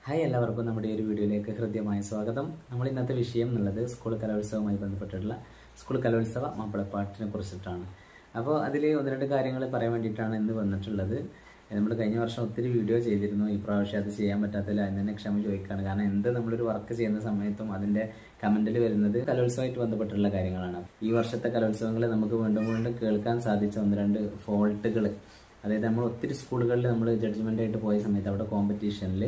hi എല്ലാവർക്കും നമ്മുടെ ഈ ഒരു വീഡിയോയിലേക്ക് ഹൃദ്യമായ സ്വാഗതം നമ്മൾ ഇന്നത്തെ വിഷയം എന്നുള്ളത് സ്കൂൾ കലോത്സവവുമായി ബന്ധപ്പെട്ടിട്ടുള്ള സ്കൂൾ കലോത്സവ മാപ്പിളപ്പാട്ടിനെ കുറിച്ചിട്ടാണ് അപ്പോൾ അതിൽ ഒന്ന് രണ്ട് കാര്യങ്ങൾ പറയാൻ വേണ്ടിയിട്ടാണ് ഇന്ന് വന്നിട്ടുള്ളത് നമ്മൾ കഴിഞ്ഞ വർഷം ഒത്തിരി വീഡിയോ ചെയ്തിരുന്നു ഈ പ്രാവശ്യം അത് ചെയ്യാൻ പറ്റാത്തതിൽ അതിന് തന്നെ ക്ഷമ ചോദിക്കുകയാണ് കാരണം എന്ത് നമ്മളൊരു വർക്ക് ചെയ്യുന്ന സമയത്തും അതിൻ്റെ കമൻറ്റിൽ വരുന്നത് കലോത്സവമായിട്ട് ബന്ധപ്പെട്ടുള്ള കാര്യങ്ങളാണ് ഈ വർഷത്തെ കലോത്സവങ്ങൾ നമുക്ക് വീണ്ടും വീണ്ടും കേൾക്കാൻ സാധിച്ച ഒന്ന് രണ്ട് ഫോൾട്ടുകൾ അതായത് നമ്മൾ ഒത്തിരി സ്കൂളുകളിൽ നമ്മൾ ജഡ്ജ്മെൻ്റ് ആയിട്ട് പോയ സമയത്ത് അവിടെ കോമ്പറ്റീഷനിൽ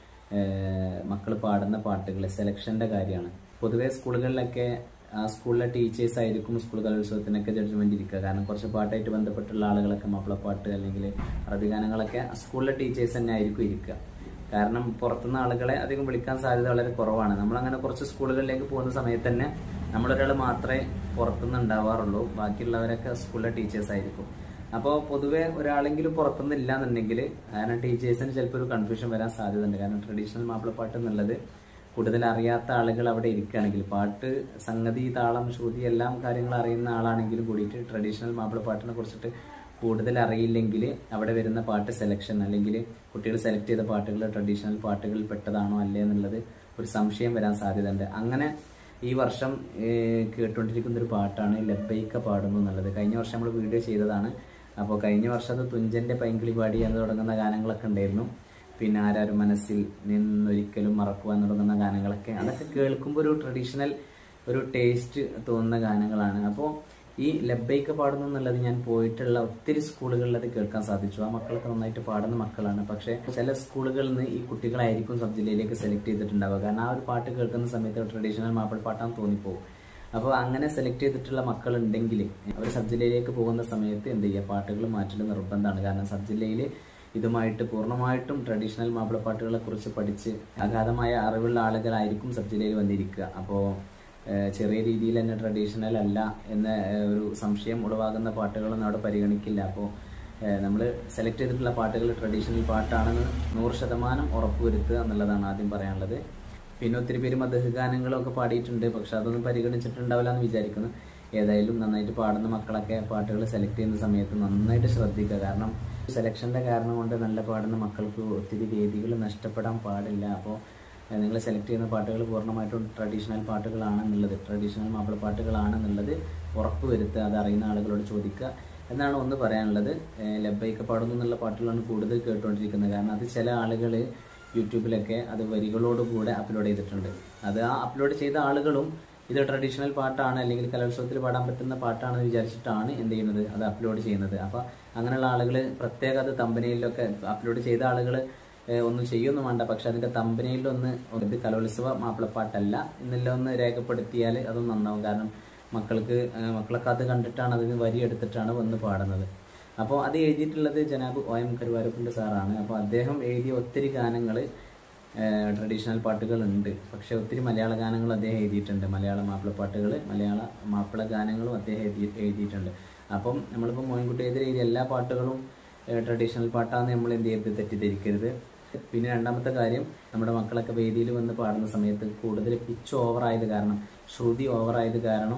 മക്കൾ പാടുന്ന പാട്ടുകൾ സെലക്ഷൻ്റെ കാര്യമാണ് പൊതുവേ സ്കൂളുകളിലൊക്കെ ആ സ്കൂളിലെ ടീച്ചേഴ്സ് ആയിരിക്കും സ്കൂൾ കലോത്സവത്തിനൊക്കെ ജഡ്ജ്മെന്റ് ഇരിക്കുക കാരണം കുറച്ച് പാട്ടായിട്ട് ബന്ധപ്പെട്ടുള്ള ആളുകളൊക്കെ മാപ്പിളപ്പാട്ട് അല്ലെങ്കിൽ അറബി ഗാനങ്ങളൊക്കെ സ്കൂളിലെ ടീച്ചേഴ്സ് തന്നെ ആയിരിക്കും ഇരിക്കുക കാരണം പുറത്തുനിന്ന് ആളുകളെ അധികം വിളിക്കാൻ സാധ്യത വളരെ കുറവാണ് നമ്മളങ്ങനെ കുറച്ച് സ്കൂളുകളിലേക്ക് പോകുന്ന സമയത്ത് തന്നെ നമ്മളൊരാൾ മാത്രമേ പുറത്തുനിന്ന് ഉണ്ടാവാറുള്ളൂ ബാക്കിയുള്ളവരൊക്കെ സ്കൂളിലെ ടീച്ചേഴ്സ് ആയിരിക്കും അപ്പോൾ പൊതുവെ ഒരാളെങ്കിലും പുറത്തുനിന്ന് ഇല്ല എന്നുണ്ടെങ്കിൽ കാരണം ടീച്ചേഴ്സിന് ചിലപ്പോൾ ഒരു കൺഫ്യൂഷൻ വരാൻ സാധ്യതയുണ്ട് കാരണം ട്രഡീഷണൽ മാപ്പിളപ്പാട്ട് എന്നുള്ളത് കൂടുതൽ അറിയാത്ത ആളുകൾ അവിടെ ഇരിക്കുകയാണെങ്കിൽ പാട്ട് സംഗതി താളം ശ്രുതി എല്ലാം കാര്യങ്ങൾ അറിയുന്ന ആളാണെങ്കിലും കൂടിയിട്ട് ട്രഡീഷണൽ മാപ്പിളപ്പാട്ടിനെ കുറിച്ചിട്ട് കൂടുതൽ അറിയില്ലെങ്കിൽ അവിടെ വരുന്ന പാട്ട് സെലക്ഷൻ അല്ലെങ്കിൽ കുട്ടികൾ സെലക്ട് ചെയ്ത പാട്ടുകൾ ട്രഡീഷണൽ പാട്ടുകളിൽ പെട്ടതാണോ അല്ലേ എന്നുള്ളത് ഒരു സംശയം വരാൻ സാധ്യതയുണ്ട് അങ്ങനെ ഈ വർഷം കേട്ടുകൊണ്ടിരിക്കുന്ന ഒരു പാട്ടാണ് ലബൈക്ക പാടുന്നു എന്നുള്ളത് കഴിഞ്ഞ വർഷം നമ്മൾ വീഡിയോ ചെയ്തതാണ് അപ്പോൾ കഴിഞ്ഞ വർഷം അത് തുഞ്ചൻ്റെ പൈങ്കിളി പാടി എന്ന് തുടങ്ങുന്ന ഗാനങ്ങളൊക്കെ ഉണ്ടായിരുന്നു പിന്നെ ആരാരും മനസ്സിൽ നിന്നൊരിക്കലും മറക്കുവാൻ തുടങ്ങുന്ന ഗാനങ്ങളൊക്കെ അതൊക്കെ കേൾക്കുമ്പോൾ ഒരു ട്രഡീഷണൽ ഒരു ടേസ്റ്റ് തോന്നുന്ന ഗാനങ്ങളാണ് അപ്പോൾ ഈ ലബൈക്ക് പാടുന്നു എന്നുള്ളത് ഞാൻ പോയിട്ടുള്ള ഒത്തിരി സ്കൂളുകളിൽ അത് കേൾക്കാൻ സാധിച്ചു ആ മക്കളൊക്കെ നന്നായിട്ട് പാടുന്ന മക്കളാണ് പക്ഷേ ചില സ്കൂളുകളിൽ നിന്ന് ഈ കുട്ടികളായിരിക്കും സബ് ജില്ലയിലേക്ക് സെലക്ട് ചെയ്തിട്ടുണ്ടാവുക കാരണം ആ ഒരു പാട്ട് കേൾക്കുന്ന സമയത്ത് ട്രഡീഷണൽ മാപ്പിൾ പാട്ടാന്ന് തോന്നിപ്പോകും അപ്പോൾ അങ്ങനെ സെലക്ട് ചെയ്തിട്ടുള്ള മക്കളുണ്ടെങ്കിൽ അവർ സബ് ജില്ലയിലേക്ക് പോകുന്ന സമയത്ത് എന്ത് ചെയ്യുക പാട്ടുകൾ മാറ്റൽ നിർബന്ധമാണ് കാരണം സബ് ജില്ലയിൽ ഇതുമായിട്ട് പൂർണ്ണമായിട്ടും ട്രഡീഷണൽ മാപ്പിളപ്പാട്ടുകളെ കുറിച്ച് പഠിച്ച് അഗാധമായ അറിവുള്ള ആളുകളായിരിക്കും സബ് ജില്ലയിൽ വന്നിരിക്കുക അപ്പോൾ ചെറിയ രീതിയിൽ തന്നെ ട്രഡീഷണൽ അല്ല എന്ന ഒരു സംശയം ഉളവാകുന്ന പാട്ടുകളൊന്നും അവിടെ പരിഗണിക്കില്ല അപ്പോൾ നമ്മൾ സെലക്ട് ചെയ്തിട്ടുള്ള പാട്ടുകൾ ട്രഡീഷണൽ പാട്ടാണെന്ന് നൂറ് ശതമാനം ഉറപ്പുവരുത്തുക എന്നുള്ളതാണ് ആദ്യം പറയാനുള്ളത് പിന്നെ ഒത്തിരി പേര് മധുഹ ഗാനങ്ങളൊക്കെ പാടിയിട്ടുണ്ട് പക്ഷെ അതൊന്നും പരിഗണിച്ചിട്ടുണ്ടാവില്ല എന്ന് വിചാരിക്കുന്നു ഏതായാലും നന്നായിട്ട് പാടുന്ന മക്കളൊക്കെ പാട്ടുകൾ സെലക്ട് ചെയ്യുന്ന സമയത്ത് നന്നായിട്ട് ശ്രദ്ധിക്കുക കാരണം സെലക്ഷൻ്റെ കാരണം കൊണ്ട് നല്ല പാടുന്ന മക്കൾക്ക് ഒത്തിരി വേദികൾ നഷ്ടപ്പെടാൻ പാടില്ല അപ്പോൾ നിങ്ങൾ സെലക്ട് ചെയ്യുന്ന പാട്ടുകൾ പൂർണ്ണമായിട്ടും ട്രഡീഷണൽ പാട്ടുകളാണെന്നുള്ളത് ട്രഡീഷണൽ മാപ്പിള പാട്ടുകളാണെന്നുള്ളത് ഉറപ്പ് വരുത്തുക അത് അറിയുന്ന ആളുകളോട് ചോദിക്കുക എന്നാണ് ഒന്ന് പറയാനുള്ളത് ലബൈക്ക് പാടുന്നു എന്നുള്ള പാട്ടുകളാണ് കൂടുതൽ കേട്ടുകൊണ്ടിരിക്കുന്നത് കാരണം അത് ചില ആളുകൾ യൂട്യൂബിലൊക്കെ അത് വരികളോടുകൂടെ അപ്ലോഡ് ചെയ്തിട്ടുണ്ട് അത് ആ അപ്ലോഡ് ചെയ്ത ആളുകളും ഇത് ട്രഡീഷണൽ പാട്ടാണ് അല്ലെങ്കിൽ കലോത്സവത്തിൽ പാടാൻ പറ്റുന്ന പാട്ടാണെന്ന് വിചാരിച്ചിട്ടാണ് എന്ത് ചെയ്യുന്നത് അത് അപ്ലോഡ് ചെയ്യുന്നത് അപ്പോൾ അങ്ങനെയുള്ള ആളുകൾ പ്രത്യേക അത് തമ്പനയിലൊക്കെ അപ്ലോഡ് ചെയ്ത ആളുകൾ ഒന്നും ചെയ്യൊന്നും വേണ്ട പക്ഷെ അതിൻ്റെ തമ്പനയിലൊന്ന് ഇത് കലോത്സവ മാപ്പിളപ്പാട്ടല്ല എന്നെല്ലാം ഒന്ന് രേഖപ്പെടുത്തിയാൽ അതും നന്നാവും കാരണം മക്കൾക്ക് മക്കളൊക്കെ അത് കണ്ടിട്ടാണ് അതിന് വരി എടുത്തിട്ടാണ് വന്ന് പാടുന്നത് അപ്പോൾ അത് എഴുതിയിട്ടുള്ളത് ജനാബ് ഒ എം കരുവാരപ്പുണ്ട് സാറാണ് അപ്പോൾ അദ്ദേഹം എഴുതിയ ഒത്തിരി ഗാനങ്ങൾ ട്രഡീഷണൽ പാട്ടുകളുണ്ട് പക്ഷെ ഒത്തിരി മലയാള ഗാനങ്ങൾ അദ്ദേഹം എഴുതിയിട്ടുണ്ട് മലയാള മാപ്പിള പാട്ടുകൾ മലയാള മാപ്പിള ഗാനങ്ങളും അദ്ദേഹം എഴുതി എഴുതിയിട്ടുണ്ട് അപ്പം നമ്മളിപ്പോൾ മോയിൻകുട്ടി എതിരെ എഴുതിയ എല്ലാ പാട്ടുകളും ട്രഡീഷണൽ പാട്ടാന്ന് നമ്മൾ എന്ത് ചെയ്ത് തെറ്റിദ്ധരിക്കരുത് പിന്നെ രണ്ടാമത്തെ കാര്യം നമ്മുടെ മക്കളൊക്കെ വേദിയിൽ വന്ന് പാടുന്ന സമയത്ത് കൂടുതൽ പിച്ച് ഓവറായത് കാരണം ശ്രുതി ഓവറായത് കാരണം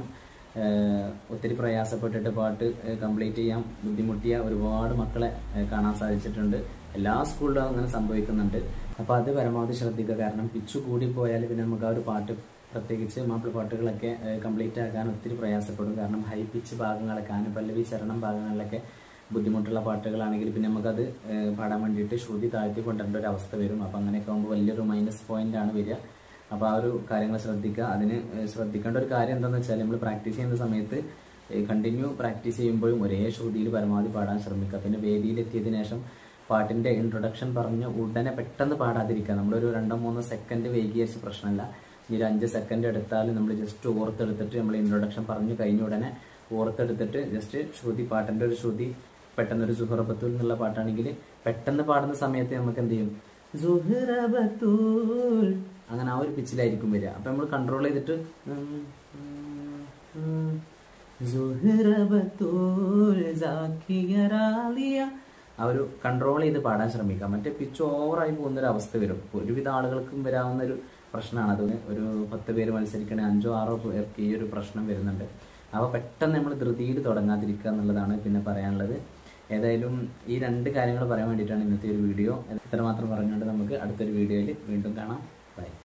ഒത്തിരി പ്രയാസപ്പെട്ടിട്ട് പാട്ട് കംപ്ലീറ്റ് ചെയ്യാൻ ബുദ്ധിമുട്ടിയ ഒരുപാട് മക്കളെ കാണാൻ സാധിച്ചിട്ടുണ്ട് എല്ലാ സ്കൂളിലും അങ്ങനെ സംഭവിക്കുന്നുണ്ട് അപ്പോൾ അത് പരമാവധി ശ്രദ്ധിക്കുക കാരണം പിച്ചു കൂടി പോയാൽ പിന്നെ നമുക്ക് ആ ഒരു പാട്ട് പ്രത്യേകിച്ച് മാപ്പിള പാട്ടുകളൊക്കെ കംപ്ലീറ്റ് ആക്കാൻ ഒത്തിരി പ്രയാസപ്പെടും കാരണം ഹൈ പിച്ച് ഭാഗങ്ങളൊക്കെ ആനുപല്ലവി ചരണം ഭാഗങ്ങളിലൊക്കെ ബുദ്ധിമുട്ടുള്ള പാട്ടുകളാണെങ്കിൽ പിന്നെ നമുക്കത് പാടാൻ വേണ്ടിയിട്ട് ശ്രുതി താഴ്ത്തി കൊണ്ടുവരേണ്ട ഒരു അവസ്ഥ വരും അപ്പോൾ അങ്ങനെയൊക്കെ ആകുമ്പോൾ വലിയൊരു മൈനസ് പോയിന്റ് ആണ് വരിക അപ്പോൾ ആ ഒരു കാര്യങ്ങൾ ശ്രദ്ധിക്കുക അതിന് ശ്രദ്ധിക്കേണ്ട ഒരു കാര്യം എന്താണെന്ന് വെച്ചാൽ നമ്മൾ പ്രാക്ടീസ് ചെയ്യുന്ന സമയത്ത് കണ്ടിന്യൂ പ്രാക്ടീസ് ചെയ്യുമ്പോഴും ഒരേ ശ്രുതിയിൽ പരമാവധി പാടാൻ ശ്രമിക്കുക പിന്നെ വേദിയിലെത്തിയതിനു ശേഷം പാട്ടിൻ്റെ ഇൻട്രൊഡക്ഷൻ പറഞ്ഞ് ഉടനെ പെട്ടെന്ന് പാടാതിരിക്കുക നമ്മളൊരു രണ്ടോ മൂന്നോ സെക്കൻഡ് വൈകിയ പ്രശ്നമല്ല ഇനി ഒരു അഞ്ച് സെക്കൻഡ് എടുത്താൽ നമ്മൾ ജസ്റ്റ് ഓർത്തെടുത്തിട്ട് നമ്മൾ ഇൻട്രൊഡക്ഷൻ പറഞ്ഞു കഴിഞ്ഞ ഉടനെ ഓർത്തെടുത്തിട്ട് ജസ്റ്റ് ശ്രുതി പാട്ടിൻ്റെ ഒരു ശ്രുതി പെട്ടെന്ന് ഒരു സുഹറബത്തുൽ എന്നുള്ള പാട്ടാണെങ്കിൽ പെട്ടെന്ന് പാടുന്ന സമയത്ത് നമുക്ക് എന്ത് ചെയ്യും സുഹറബത്തുൽ അങ്ങനെ ആ ഒരു പിച്ചിലായിരിക്കും വരിക അപ്പൊ നമ്മൾ കൺട്രോൾ ചെയ്തിട്ട് ആ ഒരു കൺട്രോൾ ചെയ്ത് പാടാൻ ശ്രമിക്കാം മറ്റേ പിച്ച് ഓവറായി പോകുന്ന ഒരു അവസ്ഥ വരും ഒരുവിധ ആളുകൾക്കും വരാവുന്ന ഒരു പ്രശ്നമാണ് അത് ഒരു പത്ത് പേര് മത്സരിക്കണേ അഞ്ചോ ആറോ പേർക്ക് ഈ ഒരു പ്രശ്നം വരുന്നുണ്ട് അപ്പോൾ പെട്ടെന്ന് നമ്മൾ ധൃതിയിൽ തുടങ്ങാതിരിക്കുക എന്നുള്ളതാണ് പിന്നെ പറയാനുള്ളത് ഏതായാലും ഈ രണ്ട് കാര്യങ്ങൾ പറയാൻ വേണ്ടിയിട്ടാണ് ഇന്നത്തെ ഒരു വീഡിയോ ഇത്രമാത്രം പറഞ്ഞുകൊണ്ട് നമുക്ക് അടുത്തൊരു വീഡിയോയിൽ വീണ്ടും കാണാം ബൈ